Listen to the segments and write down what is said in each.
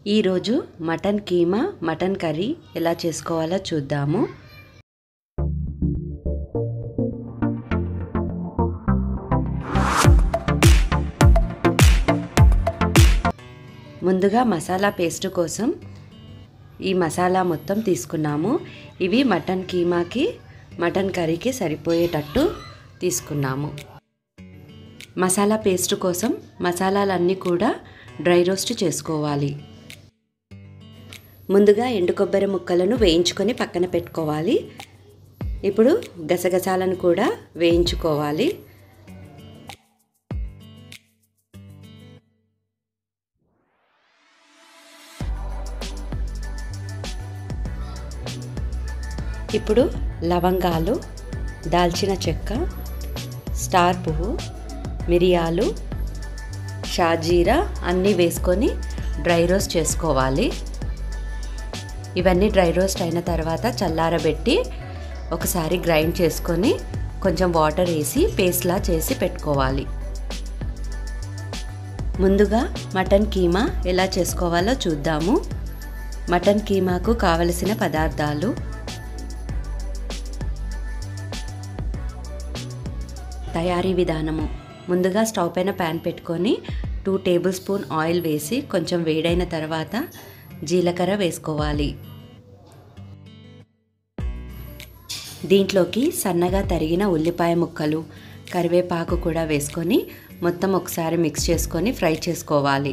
ఈరోజు mutton keema mutton curry ఎలా చేసుకోవాలో చూద్దాము ముందుగా మసాలా పేస్ట్ కోసం ఈ మసాలా మొత్తం తీసుకున్నాము ఇవి మటన్ కీమాకి మటన్ కర్రీకి సరిపోయేటట్టు తీసుకున్నాము మసాలా పేస్ట్ కోసం మసాలాలన్నీ కూడా డ్రై రోస్ట్ చేసుకోవాలి ముందుగా ఎండు కొబ్బరి ముక్కలను వేయించుకొని పక్కన పెట్టుకోవాలి ఇప్పుడు గసగసాలను కూడా వేయించుకోవాలి ఇప్పుడు లవంగాలు దాల్చిన చెక్క స్టార్ పువ్వు మిరియాలు షాజీరా అన్నీ వేసుకొని డ్రై రోస్ట్ చేసుకోవాలి ఇవన్నీ డ్రై రోస్ట్ అయిన తర్వాత చల్లారబెట్టి ఒకసారి గ్రైండ్ చేసుకొని కొంచెం వాటర్ వేసి పేస్ట్లా చేసి పెట్టుకోవాలి ముందుగా మటన్ కీమా ఎలా చేసుకోవాలో చూద్దాము మటన్ కీమాకు కావలసిన పదార్థాలు తయారీ విధానము ముందుగా స్టవ్ పైన ప్యాన్ పెట్టుకొని టూ టేబుల్ స్పూన్ ఆయిల్ వేసి కొంచెం వేడైన తర్వాత జీలకర్ర వేసుకోవాలి దీంట్లోకి సన్నగా తరిగిన ఉల్లిపాయ ముక్కలు కరివేపాకు కూడా వేసుకొని మొత్తం ఒకసారి మిక్స్ చేసుకొని ఫ్రై చేసుకోవాలి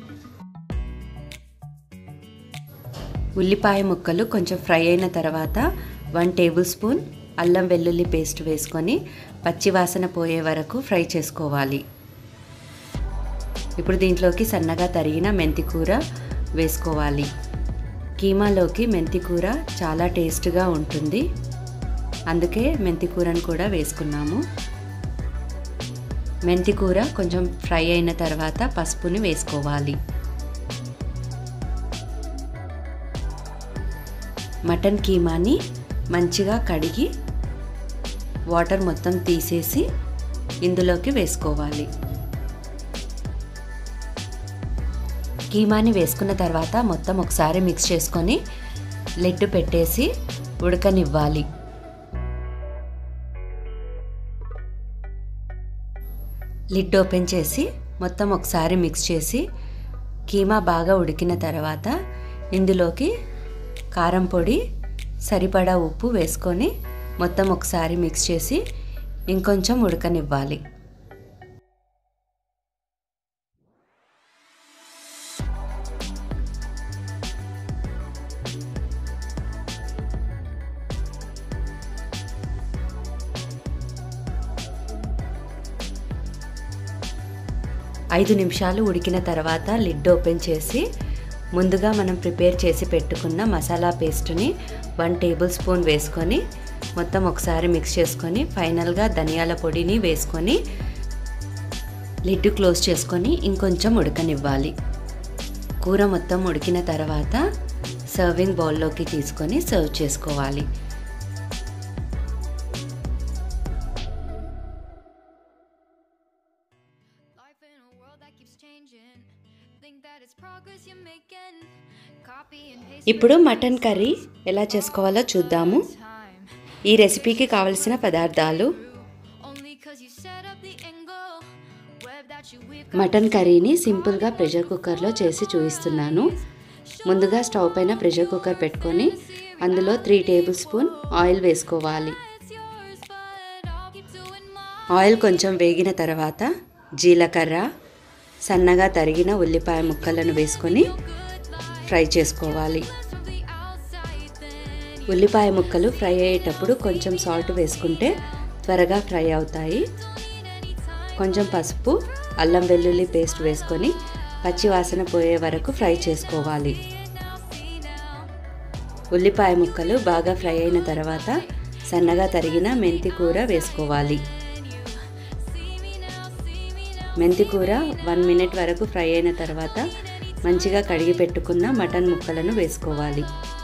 ఉల్లిపాయ ముక్కలు కొంచెం ఫ్రై అయిన తర్వాత వన్ టేబుల్ స్పూన్ అల్లం వెల్లుల్లి పేస్ట్ వేసుకొని పచ్చివాసన పోయే వరకు ఫ్రై చేసుకోవాలి ఇప్పుడు దీంట్లోకి సన్నగా తరిగిన మెంతి కూర వేసుకోవాలి కీమాలోకి మెంతి కూర చాలా టేస్ట్గా ఉంటుంది అందుకే మెంతి కూరను కూడా వేసుకున్నాము మెంతి కూర కొంచెం ఫ్రై అయిన తర్వాత పసుపుని వేసుకోవాలి మటన్ కీమాని మంచిగా కడిగి వాటర్ మొత్తం తీసేసి ఇందులోకి వేసుకోవాలి కీమాని వేసుకున్న తర్వాత మొత్తం ఒకసారి మిక్స్ చేసుకొని లెడ్ పెట్టేసి ఉడకనివ్వాలి లిడ్ ఓపెన్ చేసి మొత్తం ఒకసారి మిక్స్ చేసి కీమా బాగా ఉడికిన తర్వాత ఇందులోకి కారం పొడి సరిపడా ఉప్పు వేసుకొని మొత్తం ఒకసారి మిక్స్ చేసి ఇంకొంచెం ఉడకనివ్వాలి ఐదు నిమిషాలు ఉడికిన తర్వాత లిడ్ ఓపెన్ చేసి ముందుగా మనం ప్రిపేర్ చేసి పెట్టుకున్న మసాలా పేస్ట్ని వన్ టేబుల్ స్పూన్ వేసుకొని మొత్తం ఒకసారి మిక్స్ చేసుకొని ఫైనల్గా ధనియాల పొడిని వేసుకొని లిడ్ క్లోజ్ చేసుకొని ఇంకొంచెం ఉడకనివ్వాలి కూర మొత్తం ఉడికిన తర్వాత సర్వింగ్ బౌల్లోకి తీసుకొని సర్వ్ చేసుకోవాలి Life in a world that keeps changing. Think that it's progress you're making. Copy and paste ఇప్పుడు మటన్ కర్రీ ఎలా చేసుకోవాలో చూద్దాము time. ఈ రెసిపీకి కావలసిన పదార్థాలు Only cause you set up the angle. Web that you weave. Mutton కర్రీని సింపుల్గా pressure కుక్కర్లో చేసి చూపిస్తున్నాను ముందుగా స్టవ్ పైన ప్రెషర్ కుక్కర్ పెట్టుకొని అందులో త్రీ టేబుల్ స్పూన్ ఆయిల్ వేసుకోవాలి It's yours, but I'll keep doing my oil కొంచెం వేగిన తర్వాత జీలకర్ర సన్నగా తరిగిన ఉల్లిపాయ ముక్కలను వేసుకొని ఫ్రై చేసుకోవాలి from the outside. Then ఉల్లిపాయ ముక్కలు ఫ్రై అయ్యేటప్పుడు కొంచెం సాల్ట్ వేసుకుంటే త్వరగా ఫ్రై అవుతాయి కొంచెం పసుపు అల్లం వెల్లుల్లి పేస్ట్ వేసుకొని పచ్చి వాసన పోయే వరకు ఫ్రై చేసుకోవాలి ఉల్లిపాయ ముక్కలు బాగా ఫ్రై అయిన తర్వాత సన్నగా తరిగిన మెంతి కూర వేసుకోవాలి మెంతి కూర వన్ మినిట్ వరకు ఫ్రై అయిన తర్వాత మంచిగా కడిగి పెట్టుకున్న మటన్ ముక్కలను వేసుకోవాలి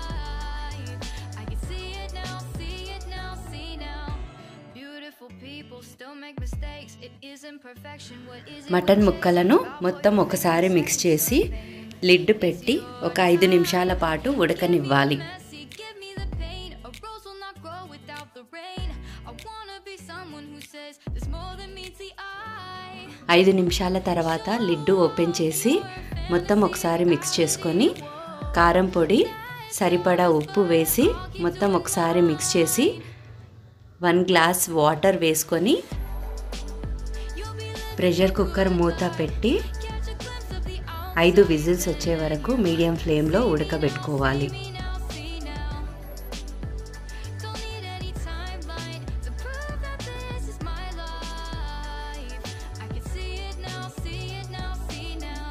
I can see it now, see it now, see now. Beautiful people still make mistakes. It isn't perfection. What is it? Mutton ముక్కలను మొత్తం ఒకసారి మిక్స్ చేసి లిడ్ పెట్టి ఒక ఐదు నిమిషాల పాటు ఉడకనివ్వాలి messy, give me the pain. A rose will not grow without the rain. I wanna be someone who says there's more than meets the eye. ఐదు నిమిషాల తర్వాత లిడ్ ఓపెన్ చేసి మొత్తం ఒకసారి మిక్స్ చేసుకొని కారం పొడి సరిపడా ఉప్పు వేసి మొత్తం ఒకసారి మిక్స్ చేసి వన్ గ్లాస్ వాటర్ వేసుకొని You'll be living pressure cooker మూత పెట్టి catch a glimpse of the out. ఐదు విజిల్స్ వచ్చే వరకు మీడియం ఫ్లేమ్లో ఉడకబెట్టుకోవాలి See now, see now. Don't need any timeline to prove that this is my life. I can see it now, see it now, see now.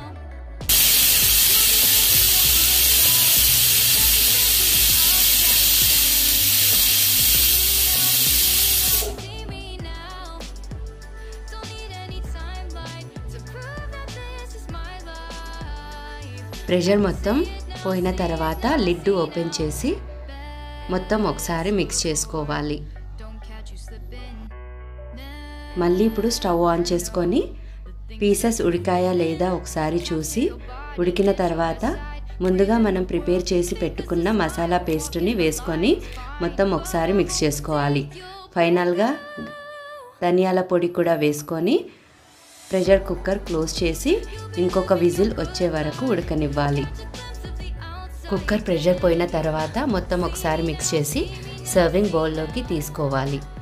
See me now. Don't need any timeline to prove that this is my life. Pressure మొత్తం పోయిన తర్వాత lid open చేసి మొత్తం ఒకసారి mix చేసుకోవాలి Don't catch you slipping. మళ్ళీ ఇప్పుడు stove on చేసుకొని పీసెస్ ఉడికాయా లేదా ఒకసారి చూసి ఉడికిన తర్వాత ముందుగా మనం ప్రిపేర్ చేసి పెట్టుకున్న మసాలా పేస్ట్ని వేసుకొని మొత్తం ఒకసారి మిక్స్ చేసుకోవాలి ఫైనల్గా ధనియాల పొడి కూడా వేసుకొని ప్రెషర్ కుక్కర్ క్లోజ్ చేసి ఇంకొక విజిల్ వచ్చే వరకు ఉడకనివ్వాలి కుక్కర్ ప్రెషర్ పోయిన తర్వాత మొత్తం ఒకసారి మిక్స్ చేసి సర్వింగ్ బౌల్లోకి తీసుకోవాలి